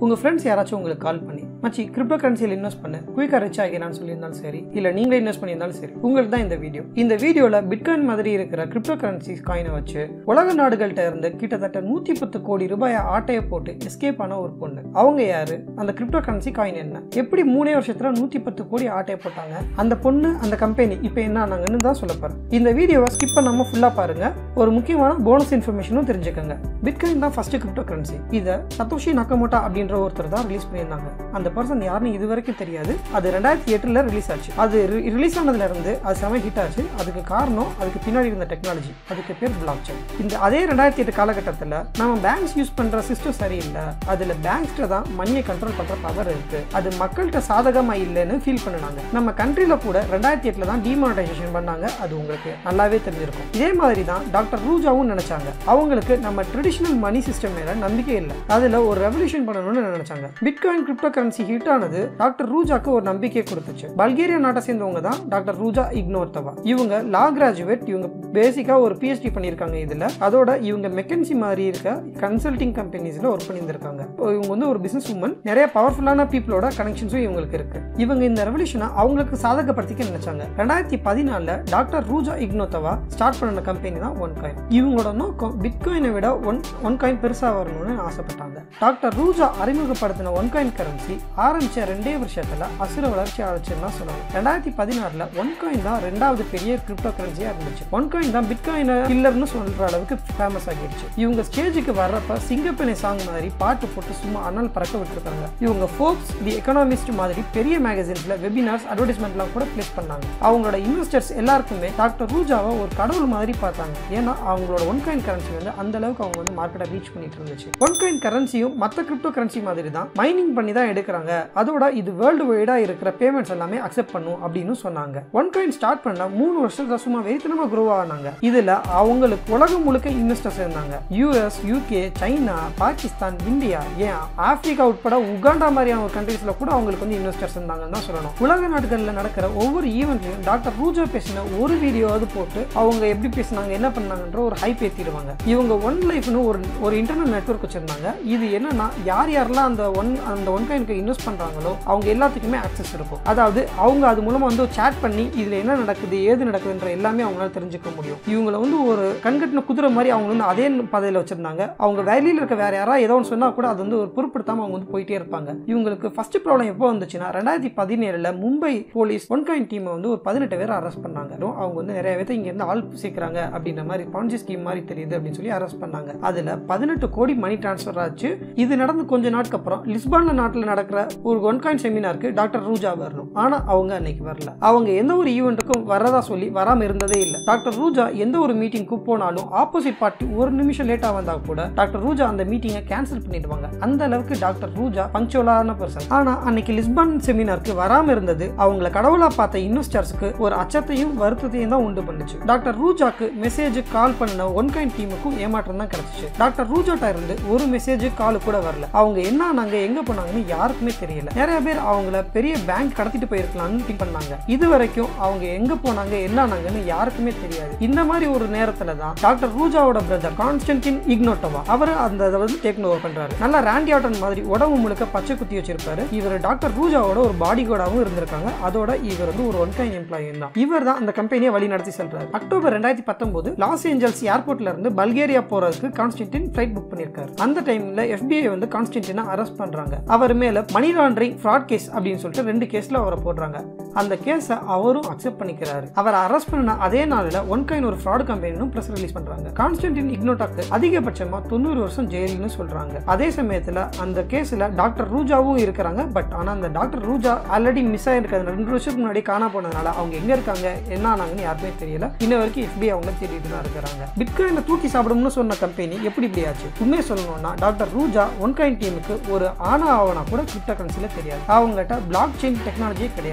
உங்க ஃப்ரெண்ட்ஸ் யாராச்சும் உங்களுக்கு கால் பண்ணி மச்சி கிரிப்டோ கரன்சியில் இன்வெஸ்ட் பண்ண குயிக்காக ரிச் ஆகினான்னு சொல்லியிருந்தாலும் சரி இல்லை நீங்களே இன்வெஸ்ட் பண்ணியிருந்தாலும் சரி உங்களுக்கு தான் இந்த வீடியோ இந்த வீடியோவில் பிட்காயின் மாதிரி இருக்கிற கிரிப்டோ கரன்சி காயினை வச்சு உலக நாடுகள்கிட்ட இருந்து கிட்டத்தட்ட நூற்றி பத்து கோடி ரூபாயை ஆட்டையை போட்டு எஸ்கேப் ஆன ஒரு பொண்ணு அவங்க யாரு அந்த கிரிப்டோ கரன்சி காயின் என்ன எப்படி மூணே வருஷத்துல நூற்றி பத்து கோடி ஆட்டையை போட்டாங்க அந்த பொண்ணு அந்த கம்பெனி இப்போ என்ன ஆனாங்கன்னு தான் சொல்ல போறேன் இந்த வீடியோவை ஸ்கிப் பண்ணாம ஃபுல்லாக பாருங்க ஒரு முக்கியமான போனஸ் இன்ஃபர்மேஷனும் தெரிஞ்சுக்கங்க பிட்காயின் தான் ஃபர்ஸ்ட் கிரிப்டோ கரன்சி இதை சத்தோஷி நக்கமோட்டா அப்படின்ற ஒருத்தர் தான் ரிலீஸ் பண்ணியிருந்தாங்க அந்த பர்சன் யாருன்னு இது வரைக்கும் தெரியாது அது ரெண்டாயிரத்தி எட்டுல ரிலீஸ் ஆச்சு அது ரிலீஸ் ஆனதுல இருந்து அது செம ஹிட் ஆச்சு அதுக்கு காரணம் அதுக்கு பின்னாடி இருந்த டெக்னாலஜி அதுக்கு பேர் பிளாக் செயின் இந்த அதே ரெண்டாயிரத்தி எட்டு காலகட்டத்தில் நம்ம பேங்க்ஸ் யூஸ் பண்ற சிஸ்டம் சரியில்லை அதுல பேங்க்ஸ்ட தான் மணியை கண்ட்ரோல் பண்ற பவர் இருக்கு அது மக்கள்கிட்ட சாதகமா இல்லைன்னு ஃபீல் பண்ணுனாங்க நம்ம கண்ட்ரில கூட ரெண்டாயிரத்தி எட்டுல தான் டிமானிட்டைசேஷன் பண்ணாங்க அது உங்களுக்கு நல்லாவே தெரிஞ்சிருக்கும் இதே மாதிரி தான் டாக்டர் ரூஜாவும் நினைச்சாங்க அவங்களுக்கு நம்ம ட்ரெடிஷனல் மணி சிஸ்டம் மேல நம்பிக்கை இல்லை அதுல ஒரு ரெவல்யூஷன் பண்ணணும்னு நினைச்சாங்க பிட்காயின் கிரிப்டோ கரன்சி ஹிட் ஆனது டாக்டர் ரூஜாக்கு ஒரு நம்பிக்கை கொடுத்துச்சு பல்கேரியா நாட்டை சேர்ந்தவங்க தான் டாக்டர் ரூஜா இக்னோர்த்தவா இவங்க லா கிராஜுவேட் இவங்க பேசிக்கா ஒரு பிஹெச்டி பண்ணியிருக்காங்க இதுல அதோட இவங்க மெக்கன்சி மாதிரி இருக்க கன்சல்டிங் கம்பெனிஸ்ல ஒர்க் பண்ணியிருந்திருக்காங்க இவங்க வந்து ஒரு பிசினஸ் உமன் நிறைய பவர்ஃபுல்லான பீப்புளோட கனெக்ஷன்ஸும் இவங்களுக்கு இருக்கு இவங்க இந்த ரெவல்யூஷனை அவங்களுக்கு சாதகப்படுத்திக்க நினைச்சாங்க ரெண்டாயிரத்தி பதினாலுல டாக்டர் ரூஜா இக்னோத்தவா ஸ்டார்ட் பண்ண கம்பெனி தான் ஒன் காயின் இவங்களோட நோக்கம் பிட்காயினை விட ஒன் ஒன் காயின் பெருசா வரணும்னு ஆசைப்பட்டாங்க டாக்டர் ரூஜா அறிமுகப்படுத்தின ஒன் காயின் கரன்சி ஆரம்பிச்ச ரெண்டே வருஷத்துல அசுர வளர்ச்சி ஆரம்பிச்சுன்னு தான் சொல்லணும் ரெண்டாயிரத்தி பதினாறுல ஒன் காயின் தான் ரெண்டாவது பெரிய கிரிப்டோ கரன்சியா இருந்துச்சு ஒன் காயின் தான் பிட்காயின் கில்லர்னு சொல்ற அளவுக்கு ஃபேமஸ் ஆகிடுச்சு இவங்க ஸ்டேஜுக்கு வர்றப்ப சிங்கப்பெண்ணை சாங் மாதிரி பாட்டு போட்டு சும்மா அனல் பறக்க விட்டுருக்காங்க இவங்க ஃபோர்ப்ஸ் தி எக்கனாமிஸ்ட் மாதிரி பெரிய மேகசின்ஸ்ல வெபினார்ஸ் அட்வர்டைஸ்மெண்ட்லாம் கூட பிளேஸ் பண்ணாங்க அவங்களோட இன்வெஸ்டர்ஸ் எல்லாருக்குமே டாக்டர் ரூஜாவை ஒரு கடவுள் மாதிரி பார்த்தாங்க ஏன்னா அவங்களோட ஒன் காயின் கரன்சி வந்து அந்த அளவுக்கு அவங்க வந்து மார்க்கெட்டை ரீச் பண்ணிட்டு இருந்துச்சு ஒன் காயின் கரன்சியும் மற்ற கிரிப்டோ கரன்சி மாதிரி தான் மைனிங் பண்ணி தான் எடுக்கிறாங்க அதோட இது வேர்ல்டு வைடா இருக்கிற பேமெண்ட்ஸ் எல்லாமே அக்செப்ட் பண்ணும் அப்படின்னு சொன்னாங்க ஒன் காயின் ஸ்டார்ட் பண்ண மூணு வருஷத்துல சும்மா வெறித்தனமா க்ரோ ஆனாங்க இதுல அவங்களுக்கு உலகம் முழுக்க இன்வெஸ்டர்ஸ் இருந்தாங்க US UK China Pakistan India ஏன் ஆப்பிரிக்கா உட்பட உகாண்டா மாதிரியான ஒரு கண்ட்ரீஸ்ல கூட அவங்களுக்கு வந்து இன்வெஸ்டர்ஸ் இருந்தாங்கன்னு தான் சொல்லணும் உலக நாடுகளில் நடக்கிற ஒவ்வொரு ஈவெண்ட்லையும் டாக்டர் ரூஜா பேசின ஒரு வீடியோவாவது போட்டு அவங்க எப்படி பேசினாங்க என்ன பண்ணாங்கன்ற ஒரு ஹைப் ஏற்றிடுவாங்க இவங்க ஒன் லைஃப்னு ஒரு ஒரு இன்டர்னல் நெட்ஒர்க் வச்சிருந்தாங்க இது என்னன்னா யார் யாரெல்லாம் அந்த ஒன் அந்த ஒன் காயினுக்கு இன்வெஸ்ட் பண்றாங்களோ அவங்க எல்லாத்துக்குமே ஆக்சஸ் இருக்கும் அதாவது அவங்க அது மூலமா வந்து சேட் பண்ணி இதுல என்ன நடக்குது ஏது நடக்குதுன்ற எல்லாமே அவங்களால தெரிஞ்சுக்க முடியும் இவங்கள வந்து ஒரு கண்கட்டின குதிரை மாதிரி அவங்க வந்து அதே பதவியில் வச்சிருந்தாங்க அவங்க வெளியில இருக்க வேற யாராவது ஏதோ ஒன்று சொன்னா கூட அது வந்து ஒரு பொருட்படுத்தாம அவங்க வந்து போயிட்டே இருப்பாங்க இவங்களுக்கு ஃபர்ஸ்ட் ப்ராப்ளம் எப்போ வந்துச்சுன்னா ரெண்டாயிரத்தி பதினேழுல மும்பை போலீஸ் ஒன் காயின் டீமை வந்து ஒரு பதினெட்டு பேர் அரெஸ்ட் பண்ணாங்க அவங்க வந்து நிறைய பேர் இங்க இருந்து ஆள் சேர்க்கிறாங்க அப்படின்ற மாதிரி பான்சி ஸ்கீம் மாதிரி தெரியுது அப்படின்னு சொல்லி அரெஸ்ட் பண்ணாங்க அதுல பதினெட்டு கோடி மணி டிரான்ஸ்ஃபர் ஆச்சு இது நடந்து கொஞ்ச நாட்டுக்கு அப்புறம் லிஸ்பான் நாட்டில் நடக்கிற ஒரு ஒன் காயின் செமினாருக்கு டாக்டர் ரூஜா வரணும் ஆனா அவங்க அன்னைக்கு வரல அவங்க எந்த ஒரு ஈவெண்ட்டுக்கும் வரதா சொல்லி வராம இருந்ததே இல்லை டாக்டர் ரூஜா எந்த ஒரு மீட்டிங்க்கு போனாலும் ஆப்போசிட் பார்ட்டி ஒரு நிமிஷம் லேட்டா வந்தா கூட டாக்டர் ரூஜா அந்த மீட்டிங்கை கேன்சல் பண்ணிடுவாங்க அந்த அளவுக்கு டாக்டர் ரூஜா பங்க்சுவலான பர்சன் ஆனா அன்னைக்கு லிஸ்பான் செமினாருக்கு வராம இருந்தது அவங்கள கடவுளா பார்த்த இன்வெஸ்டர்ஸ்க்கு ஒரு அச்சத்தையும் வருத்தத்தையும் தான் உண்டு பண்ணுச்சு டாக்டர் ரூஜாக்கு மெசேஜ் கால் பண்ண ஒன் கைன் டீமுக்கும் ஏமாற்றம் தான் கிடைச்சிச்சு டாக்டர் ரூஜாட்டா இருந்து ஒரு மெசேஜ் கால் கூட வரல அவங்க என்ன ஆனாங்க எங்க போனாங்கன்னு யாருக்குமே தெரியல நிறைய பேர் அவங்கள பெரிய பேங்க் கடத்திட்டு போயிருக்கலாம்னு திங்க் பண்ணாங்க இது வரைக்கும் அவங்க எங்க போனாங்க என்ன ஆனாங்கன்னு யாருக்குமே தெரியாது இந்த மாதிரி ஒரு நேரத்துல தான் டாக்டர் ரூஜாவோட பிரதர் கான்ஸ்டன்டின் இக்னோட்டோவா அவர் அந்த இதை வந்து டேக் ஓவர் பண்றாரு நல்லா ராண்டி ஆட்டன் மாதிரி உடம்பு முழுக்க பச்சை குத்தி வச்சிருப்பாரு இவர் டாக்டர் ரூஜாவோட ஒரு பாடி கார்டாவும் இருந்திருக்காங்க அதோட இவர் வந்து ஒரு ஒன் கைன் எம்ப்ளாயும் தான் இவர் தான் அந்த கம்பெனியை வழி நடத்தி செல்றாரு அக்டோபர் ரெண்டாயிரத்தி பத்தொன்பது லாஸ் ஏஞ்சல்ஸ் ஏர்போர்ட்ல இருந்து பல்கேரியா போறதுக்கு கான்ஸ்டன்டின் ஃபிளைட் புக் பண்ணிருக்காரு அந்த டைம்ல எஃபிஐ வந்து கான்ஸ்டன்டினை அரெஸ்ட் பண்றாங்க அவர் மேல மணி லாண்டரிங் ஃப்ராட் கேஸ் அப்படின்னு சொல்லிட்டு ரெண்டு கேஸ்ல அவரை போடுறாங்க அந்த கேஸை அவரும் அக்செப்ட் பண்ணிக்கிறாரு அவர் அரெஸ்ட் பண்ண அதே நாளில் ஒன் கைன் ஒரு ஃப்ராட் கம்பெனியும் ப்ரெஸ் ரிலீஸ் பண்றாங்க கான்ஸ்டன்டின் இக்னோட்டாக்கு அதிகபட்சமா தொண்ணூறு வருஷம் ஜெயில்னு சொல்றாங்க அதே சமயத்துல அந்த கேஸ்ல டாக்டர் ரூஜாவும் இருக்கிறாங்க பட் ஆனா அந்த டாக்டர் ரூஜா ஆல்ரெடி மிஸ் ஆயிருக்காது ரெண்டு வருஷத்துக்கு முன்னாடி காணா போனதுனால அவங்க எங்க இருக்காங்க என்ன ஆனாங்கன்னு யாருமே தெரியல இன்ன வரைக்கும் எஃபி அவங்க தேடிட்டு தான் இருக்கிறாங்க பிட்காயினை தூக்கி சாப்பிடும்னு சொன்ன கம்பெனி எப்படி இப்படி ஆச்சு உண்மையை சொல்லணும்னா டாக்டர் ரூஜா ஒன் காயின் டீமுக்கு ஒரு ஆனா ஆவனா கூட கிரிப்டோ கரன்சில தெரியாது அவங்ககிட்ட பிளாக் செயின் டெக்னாலஜியே கிடையாது பிட்காயின்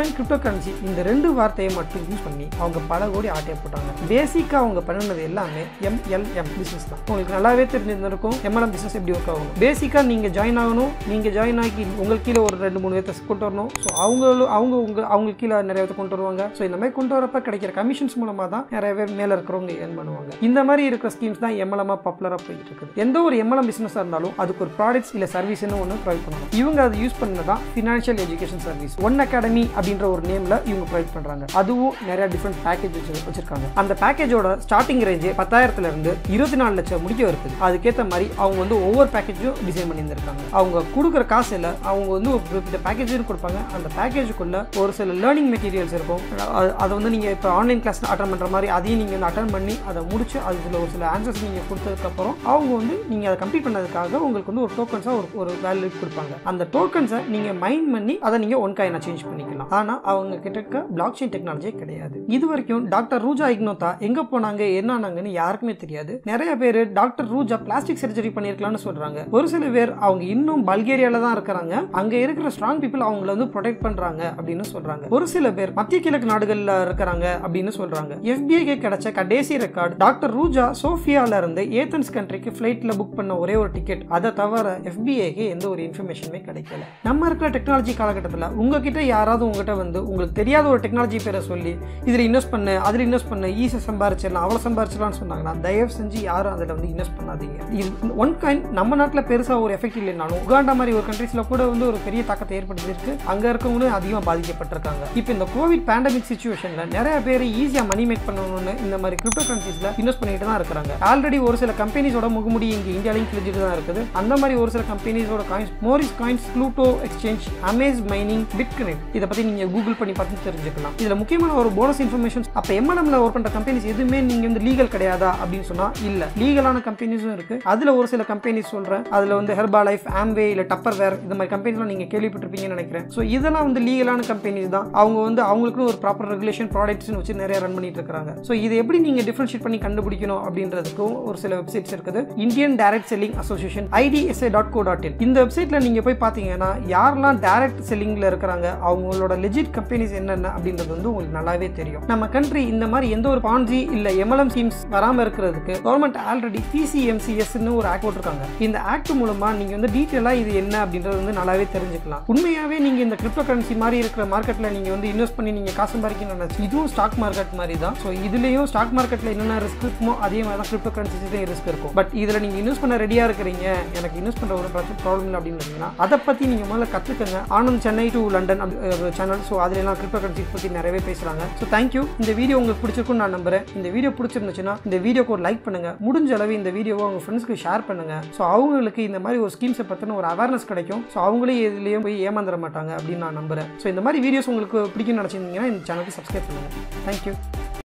பிட்காயின் கிரிப்டோ கரன்சி இந்த ரெண்டு வார்த்தையை மட்டும் யூஸ் பண்ணி அவங்க பல கோடி ஆட்டையை போட்டாங்க பேசிக்காக அவங்க பண்ணினது எல்லாமே எம்எல்எம் பிசினஸ் தான் உங்களுக்கு நல்லாவே தெரிஞ்சிருந்திருக்கும் எம்எல்எம் பிசினஸ் எப்படி ஒர்க் ஆகும் பேசிக்காக நீங்கள் ஜாயின் ஆகணும் நீங்கள் ஜாயின் ஆகி உங்களுக்கு கீழே ஒரு ரெண்டு மூணு பேர்த்த கொண்டு வரணும் ஸோ அவங்களும் அவங்க உங்க அவங்களுக்கு கீழே நிறைய பேர்த்த கொண்டு வருவாங்க ஸோ இந்த மாதிரி கொண்டு வரப்ப கிடைக்கிற கமிஷன்ஸ் மூலமாக தான் நிறைய பேர் மேலே இருக்கிறவங்க ஏர்ன் பண்ணுவாங்க இந்த மாதிரி இருக்கிற ஸ்கீம்ஸ் தான் எம்எல்எம்மாக பாப்புலராக போயிட்டு இருக்குது எந்த ஒரு எம்எல்எம் பிசினஸாக இருந்தாலும் அதுக்கு ஒரு ப்ராடக்ட்ஸ் இல்லை சர்வீஸ்னு ஒன்று ப்ரொவைட் பண்ணணும் இவங்க அதை யூஸ் பண்ணது தான் financial education service one academy அப்படின்ற ஒரு நேமில் இவங்க ப்ரொவைட் பண்ணுறாங்க அதுவும் நிறைய டிஃப்ரெண்ட் பேக்கேஜ் வச்சு வச்சிருக்காங்க அந்த பேக்கேஜோட ஸ்டார்டிங் ரேஞ்சு பத்தாயிரத்துல இருந்து இருபத்தி நாலு லட்சம் முடிக்க இருக்குது அதுக்கேற்ற மாதிரி அவங்க வந்து ஒவ்வொரு பேக்கேஜும் டிசைன் பண்ணியிருந்திருக்காங்க அவங்க கொடுக்குற காசு இல்லை அவங்க வந்து ஒரு குறிப்பிட்ட பேக்கேஜும் கொடுப்பாங்க அந்த பேக்கேஜுக்குள்ள ஒரு சில லேர்னிங் மெட்டீரியல்ஸ் இருக்கும் அது- அதை வந்து நீங்கள் இப்போ ஆன்லைன் கிளாஸ் அட்டன் பண்ணுற மாதிரி அதையும் நீங்கள் வந்து அட்டன் பண்ணி அதை முடிச்சு அதுல ஒரு சில ஆன்சர்ஸ் நீங்கள் கொடுத்ததுக்கப்புறம் அவங்க வந்து நீங்கள் அதை கம்ப்ளீட் பண்ணதுக்காக உங்களுக்கு வந்து ஒரு டோக்கன்ஸாக ஒரு ஒரு வேல்யூ கொடுப்பாங்க அந்த டோக்கன்ஸை நீங்கள் மைண்ட் பண்ணி அதை நீங்கள் ஒன் காயினாக சேஞ்ச் பண்ணிக்கலாம் ஆனால் அவங்க கிட்ட இருக்க பிளாக் செயின் டெக்னாலஜியே கிடையாது இது வரைக்கும் டாக்டர் ரூஜா இக்னோதா எங்கே போனாங்க என்ன ஆனாங்கன்னு யாருக்குமே தெரியாது நிறைய பேர் டாக்டர் ரூஜா பிளாஸ்டிக் சர்ஜரி பண்ணியிருக்கலாம்னு சொல்றாங்க ஒரு சில பேர் அவங்க இன்னும் பல்கேரியால தான் இருக்கிறாங்க அங்க இருக்கிற ஸ்ட்ராங் பீப்புள் அவங்கள வந்து ப்ரொடெக்ட் பண்றாங்க அப்படின்னு சொல்றாங்க ஒரு சில பேர் மத்திய கிழக்கு நாடுகள்ல இருக்கிறாங்க அப்படின்னு சொல்றாங்க எஃபிஐக்கு கிடைச்ச கடைசி ரெக்கார்ட் டாக்டர் ரூஜா சோஃபியால இருந்து ஏத்தன்ஸ் கண்ட்ரிக்கு ஃபிளைட்ல புக் பண்ண ஒரே ஒரு டிக்கெட் அதை தவிர எஃபிஐக்கு எந்த ஒரு இன்ஃபர்மேஷனுமே கிடைக்கல நம்ம இருக்கிற டெக்னாலஜி காலகட்டத்தில் உங்ககிட்ட யாராவது உங்ககிட்ட வந்து உங்களுக்கு தெரியாத ஒரு டெக்னாலஜி பேரை சொல்லி இதில் இன்வெஸ்ட் பண்ணு அதில் இன்வெஸ்ட் பண்ணு ஈஸியாக சம்பாரிச்சிடலாம் அவ்வளோ சம்பாரிச்சிடலாம்னு சொன்னாங்கன்னா தயவு செஞ்சு யாரும் அதில் வந்து இன்வெஸ்ட் பண்ணாதீங்க இது ஒன் காயின் நம்ம நாட்டில் பெருசாக ஒரு எஃபெக்ட் இல்லைனாலும் உகாண்டா மாதிரி ஒரு கண்ட்ரீஸில் கூட வந்து ஒரு பெரிய தாக்கத்தை ஏற்படுத்தியிருக்கு அங்கே இருக்கவங்களும் அதிகமாக பாதிக்கப்பட்டிருக்காங்க இப்போ இந்த கோவிட் பேண்டமிக் சுச்சுவேஷனில் நிறைய பேர் ஈஸியாக மணி மேக் பண்ணணும்னு இந்த மாதிரி கிரிப்டோ கரன்சிஸில் இன்வெஸ்ட் பண்ணிட்டு தான் இருக்கிறாங்க ஆல்ரெடி ஒரு சில கம்பெனிஸோட முகமுடி இங்கே இந்தியாலையும் கிழிஞ்சிட்டு தான் இருக்குது அந்த மாதிரி ஒரு சில கம்பெனிஸோட coins Morris coins Pluto exchange Amaze mining Bitgrip இதை பற்றி நீங்கள் கூகுள் பண்ணி பார்த்து தெரிஞ்சுக்கலாம் இதில் முக்கியமான ஒரு போனஸ் இன்ஃபர்மேஷன்ஸ் அப்போ எம்என்எம்ல ஒர்க் பண்ணுற கம்பெனிஸ் எதுவுமே நீங்கள் வந்து லீகல் கிடையாதா அப்படின்னு சொன்னால் இல்லை லீகலான கம்பெனிஸும் இருக்குது அதில் ஒரு சில கம்பெனிஸ் சொல்கிறேன் அதில் வந்து ஹெர்பா லைஃப் ஆம்வே இல்லை டப்பர் வேர் இந்த மாதிரி கம்பெனிஸ்லாம் நீங்கள் கேள்விப்பட்டிருப்பீங்கன்னு நினைக்கிறேன் ஸோ இதெல்லாம் வந்து லீகலான கம்பெனிஸ் தான் அவங்க வந்து அவங்களுக்குன்னு ஒரு ப்ராப்பர் ரெகுலேஷன் ப்ராடக்ட்ஸ்னு வச்சு நிறைய ரன் பண்ணிட்டு இருக்காங்க ஸோ இது எப்படி நீங்கள் டிஃபரன்ஷியேட் பண்ணி கண்டுபிடிக்கணும் அப்படின்றதுக்கும் ஒரு சில வெப்சைட்ஸ் இருக்குது Indian direct selling association IDSI dot co dot in இந்த வெப்சைட்டில் நீங்கள் போய் பார்த்தீங்கன்னா யாரெல்லாம் டைரக்ட் செல்லிங்கில் இருக்கிறாங்க அவங்களோட லெஜிட் கம்பெனிஸ் என்னென்ன அப்படின்றது வந்து உங்களுக்கு நல்லாவே தெரியும் நம்ம கண்ட்ரி இந்த மாதிரி எந்த ஒரு பான்ஜி இல்லை எம்எல்எம் ஸ்கீம்ஸ் வராமல் இருக்கிறதுக்கு கவர்மெண்ட் ஆல்ரெடி பிசிஎம்சிஎஸ்ன்னு ஒரு ஆக்ட் போட்டிருக்காங்க இந்த ஆக்ட் மூலமாக நீங்கள் வந்து டீட்டெயிலாக இது என்ன அப்படின்றது வந்து நல்லாவே தெரிஞ்சுக்கலாம் உண்மையாகவே நீங்கள் இந்த கிரிப்டோ கரன்சி மாதிரி இருக்கிற மார்க்கெட்டில் நீங்கள் வந்து இன்வெஸ்ட் பண்ணி நீங்கள் காசு சம்பாதிக்கணும்னு நினைச்சு இதுவும் ஸ்டாக் மார்க்கெட் மாதிரி தான் ஸோ இதுலேயும் ஸ்டாக் மார்க்கெட்டில் என்னென்ன ரிஸ்க் இருக்குமோ அதே மாதிரி தான் கிரிப்டோ கரன்சிஸ்லேயும் ரிஸ்க் இருக்கும் பட் இதில் நீங்கள் இன்வெஸ்ட் பண்ண ரெடியாக இருக்கிறீங்க எனக்கு இன்வெஸ்ட் பண்ணுற ஒரு ப்ராப்ளம் இல்லை அப்படின்னு இருந்தீங்கன்னா அதை பற்றி நீங்கள் முதல்ல கற்றுக்கங்க Anand Chennai to London channel so அதுலலாம் கிரிப்டோ கரன்சி பற்றி நிறையவே பேசுகிறாங்க ஸோ தேங்க்யூ இந்த வீடியோ உங்களுக்கு பிடிச்சிருக்கும்னு நான் நம்புறேன் இந்த வீடியோ பிடிச்சிருந்துச்சுன்னா இந்த வீடியோக்கு ஒரு லைக் பண்ணுங்க முடிஞ்ச அளவு இந்த வீடியோவை உங்கள் ஃப்ரெண்ட்ஸ்க்கு ஷேர் பண்ணுங்க ஸோ அவங்களுக்கு இந்த மாதிரி ஒரு ஸ்கீம்ஸை பற்றின ஒரு அவேர்னஸ் கிடைக்கும் ஸோ அவங்களே இதுலேயும் போய் ஏமாந்துட மாட்டாங்க அப்படின்னு நான் நம்புறேன் ஸோ இந்த மாதிரி வீடியோஸ் உங்களுக்கு பிடிக்கும்னு நினச்சிருந்தீங்கன்னா இந்த சேனலுக்கு சப்ஸ்கிரைப் பண்ணுங்க தேங்க்யூ